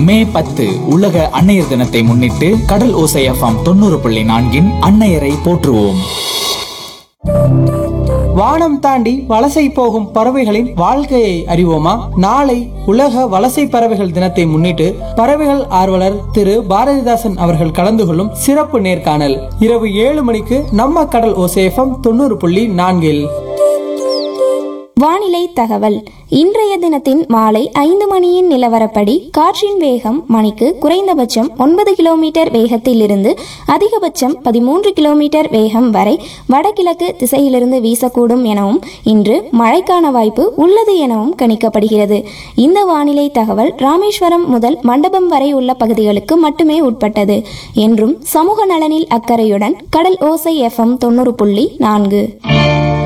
மே பத்து உலக அன்னையர் தினத்தை முன்னிட்டு கடல் ஓசை எஃப்எம் தொண்ணூறு புள்ளி நான்கின் அன்னையரை போற்றுவோம் வானம் தாண்டி வலசை போகும் பறவைகளின் வாழ்க்கையை அறிவோமா நாளை உலக வலசை பறவைகள் தினத்தை முன்னிட்டு பறவைகள் ஆர்வலர் திரு பாரதிதாசன் அவர்கள் கலந்து கொள்ளும் சிறப்பு நேர்காணல் இரவு ஏழு மணிக்கு நம்ம கடல் ஓசேஃபம் தொண்ணூறு புள்ளி நான்கில் வானிலை தகவல் இன்றைய தினத்தின் மாலை ஐந்து மணியின் நிலவரப்படி காற்றின் வேகம் மணிக்கு குறைந்தபட்சம் ஒன்பது கிலோமீட்டர் வேகத்திலிருந்து அதிகபட்சம் பதிமூன்று கிலோமீட்டர் வேகம் வரை வடகிழக்கு திசையிலிருந்து வீசக்கூடும் எனவும் இன்று மழைக்கான வாய்ப்பு உள்ளது எனவும் கணிக்கப்படுகிறது இந்த வானிலை தகவல் ராமேஸ்வரம் முதல் மண்டபம் வரை உள்ள பகுதிகளுக்கு மட்டுமே உட்பட்டது என்றும் சமூக நலனில் அக்கறையுடன் கடல் ஓசை எஃப்எம் தொண்ணூறு புள்ளி நான்கு